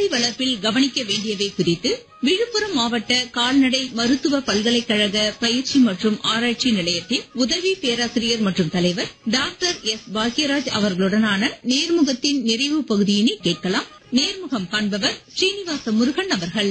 வளர்ப்பில் கவனிக்க வேண்டியவை குறித்து விழுப்புரம் மாவட்ட கால்நடை மருத்துவ பல்கலைக்கழக பயிற்சி மற்றும் ஆராய்ச்சி நிலையத்தின் உதவி பேராசிரியர் மற்றும் தலைவர் டாக்டர் எஸ் பாக்யராஜ் அவர்களுடனான நேர்முகத்தின் நிறைவு பகுதியினை கேட்கலாம் நேர்முகம் காண்பவர் ஸ்ரீனிவாச முருகன் அவர்கள்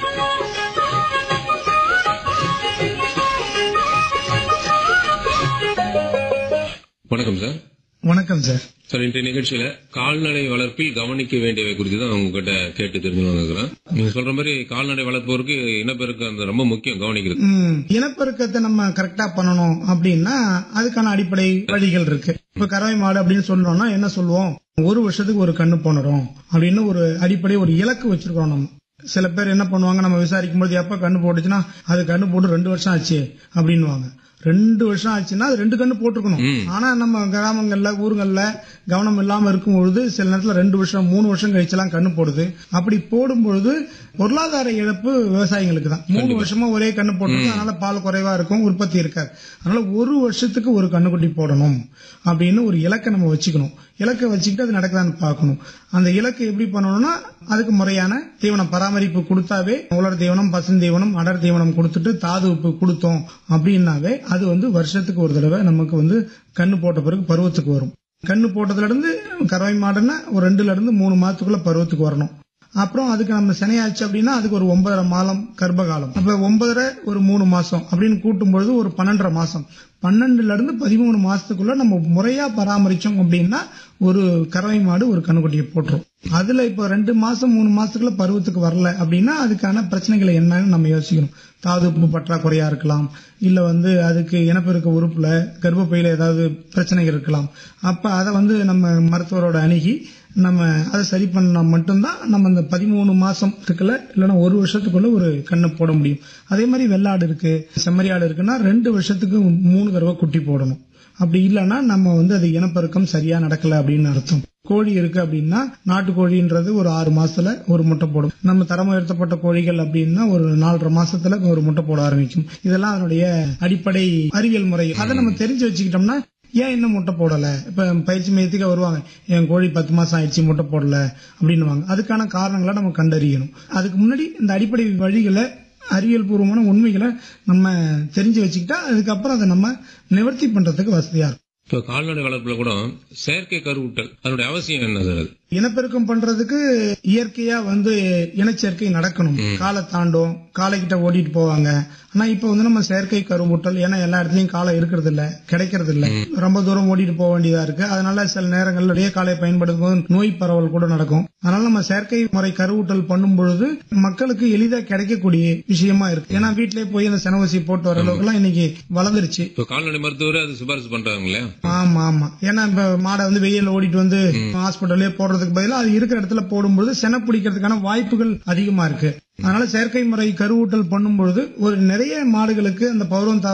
வணக்கம் சார் வணக்கம் சார் சார் இன்றைய நிகழ்ச்சியில கால்நடை வளர்ப்பில் கவனிக்க வேண்டியவை குறித்து தான் உங்ககிட்ட கேட்டு தெரிஞ்சு வந்துக்கிறேன் நீங்க சொல்ற மாதிரி கால்நடை வளர்ப்போருக்கு இனப்பெருக்கம் அந்த ரொம்ப முக்கியம் கவனிக்கிறது ம், இனப்பெருக்கத்தை நம்ம கரெக்டா பண்ணணும் அப்படின்னா அதுக்கான அடிப்படை வழிகள் இருக்கு இப்ப கறவை மாடு அப்படின்னு சொல்றோம்னா என்ன சொல்லுவோம் ஒரு வருஷத்துக்கு ஒரு கண்ணு போனரும் அப்படின்னு ஒரு அடிப்படை ஒரு இலக்கு வச்சிருக்கோம் நம்ம சில பேர் என்ன பண்ணுவாங்க நம்ம விசாரிக்கும் போது எப்ப கண்ணு போட்டுச்சுன்னா அது கண்ணு போட்டு ரெண்டு வருஷம் ஆச்சு அப்படின்னுவாங்க ரெண்டு வருஷம் ஆச்சுன்னா அது ரெண்டு கண்ணு போட்டிருக்கணும் ஆனா நம்ம கிராமங்கள்ல ஊருங்கள்ல கவனம் இல்லாம இருக்கும் பொழுது சில நேரத்துல ரெண்டு வருஷம் மூணு வருஷம் கழிச்செல்லாம் கண்ணு போடுது அப்படி போடும் பொழுது பொருளாதார இழப்பு விவசாயிகளுக்கு தான் மூணு வருஷமா ஒரே கண்ணு போட்டிருக்கும் அதனால பால் குறைவா இருக்கும் உற்பத்தி இருக்காது அதனால ஒரு வருஷத்துக்கு ஒரு கண்ணுக்குட்டி போடணும் அப்படின்னு ஒரு இலக்கை நம்ம வச்சுக்கணும் இலக்கை வச்சுக்கிட்டு அது நடக்குதான்னு பார்க்கணும் அந்த இலக்கை எப்படி பண்ணணும்னா அதுக்கு முறையான தீவனம் பராமரிப்பு கொடுத்தாவே உலர் தீவனம் பசுந்தீவனம் அடர் தீவனம் கொடுத்துட்டு தாது உப்பு கொடுத்தோம் அப்படின்னாவே அது வந்து வருஷத்துக்கு ஒரு தடவை நமக்கு வந்து கண்ணு போட்ட பிறகு பருவத்துக்கு வரும் கண்ணு போட்டதுல இருந்து கறவை மாடுன்னா ஒரு ரெண்டுல இருந்து மூணு மாதத்துக்குள்ள பருவத்துக்கு வரணும் அப்புறம் அதுக்கு நம்ம சினையாச்சு அப்படின்னா அதுக்கு ஒரு ஒன்பதரை மாதம் கர்ப்பகாலம் அப்ப ஒன்பதரை ஒரு மூணு மாசம் அப்படின்னு கூட்டும் பொழுது ஒரு பன்னெண்டரை மாசம் பன்னெண்டுல இருந்து பதிமூணு மாசத்துக்குள்ள நம்ம முறையா பராமரிச்சோம் அப்படின்னா ஒரு கறவை மாடு ஒரு கண்ணுக்குட்டியை போட்டுரும் அதுல இப்ப ரெண்டு மாசம் மூணு மாசத்துக்குள்ள பருவத்துக்கு வரல அப்படின்னா அதுக்கான பிரச்சனைகள் என்னன்னு நம்ம யோசிக்கணும் தாது உப்பு பற்றாக்குறையா இருக்கலாம் இல்ல வந்து அதுக்கு இனப்பெருக்க உறுப்புல கர்ப்பப்பையில ஏதாவது பிரச்சனைகள் இருக்கலாம் அப்ப அதை வந்து நம்ம மருத்துவரோட அணுகி நம்ம அதை சரி பண்ணா மட்டும்தான் நம்ம அந்த பதிமூணு மாசம் இருக்குல்ல இல்லைன்னா ஒரு வருஷத்துக்குள்ள ஒரு கண்ணு போட முடியும் அதே மாதிரி வெள்ளாடு இருக்கு செம்மறியாடு இருக்குன்னா ரெண்டு வருஷத்துக்கு மூணு தடவை குட்டி போடணும் அப்படி இல்லைன்னா நம்ம வந்து அது இனப்பெருக்கம் சரியா நடக்கல அப்படின்னு அர்த்தம் கோழி இருக்கு அப்படின்னா நாட்டுக்கோழின்றது ஒரு ஆறு மாசத்துல ஒரு முட்டை போடும் நம்ம தரம் உயர்த்தப்பட்ட கோழிகள் அப்படின்னா ஒரு நாலரை மாசத்துல ஒரு முட்டை போட ஆரம்பிக்கும் இதெல்லாம் அதனுடைய அடிப்படை அறிவியல் முறை அதை நம்ம தெரிஞ்சு வச்சுக்கிட்டோம்னா ஏன் இன்னும் முட்டை போடல இப்ப பயிற்சி மையத்துக்கு வருவாங்க என் கோழி பத்து மாசம் ஆயிடுச்சு முட்டை போடல அப்படின்னுவாங்க அதுக்கான காரணங்களை நம்ம கண்டறியணும் அதுக்கு முன்னாடி இந்த அடிப்படை வழிகளை அறிவியல் பூர்வமான உண்மைகளை நம்ம தெரிஞ்சு வச்சுக்கிட்டா அதுக்கப்புறம் அதை நம்ம நிவர்த்தி பண்றதுக்கு வசதியா இருக்கும் இப்ப கால்நடை வளர்ப்புல கூட செயற்கை கருவூட்டல் அதனுடைய அவசியம் என்ன சார் அது இனப்பெருக்கம் பண்றதுக்கு இயற்கையா வந்து இனச்சேர்க்கை நடக்கணும் காலை தாண்டும் காலை கிட்ட ஓடிட்டு போவாங்க ஆனா இப்ப வந்து நம்ம செயற்கை கருவூட்டல் ஏன்னா எல்லா இடத்துலயும் காலை இருக்கிறது இல்ல கிடைக்கிறது இல்ல ரொம்ப தூரம் ஓடிட்டு போக வேண்டியதா இருக்கு அதனால சில நேரங்கள்ல ஒரே காலை பயன்படுத்தும் போது நோய் பரவல் கூட நடக்கும் அதனால நம்ம செயற்கை முறை கருவூட்டல் பண்ணும் பொழுது மக்களுக்கு எளிதா கிடைக்கக்கூடிய விஷயமா இருக்கு ஏன்னா வீட்டிலேயே போய் அந்த செனவசி போட்டு வர அளவுக்கு எல்லாம் இன்னைக்கு வளர்ந்துருச்சு இப்ப கால்நடை மருத்துவர் அது சிபாரிசு பண்றாங்க இல்லையா ஆமா ஆமா ஏன்னா இப்ப மாடை வந்து வெயில்ல ஓடிட்டு வந்து ஹாஸ்பிட்டல்லே போடுறதுக்கு பதிலா அது இருக்கிற இடத்துல போடும்போது சென பிடிக்கிறதுக்கான வாய்ப்புகள் அதிகமா இருக்கு அதனால செயற்கை முறை கருவூட்டல் பண்ணும்பொழுது ஒரு நிறைய மாடுகளுக்கு அந்த பௌர்வம்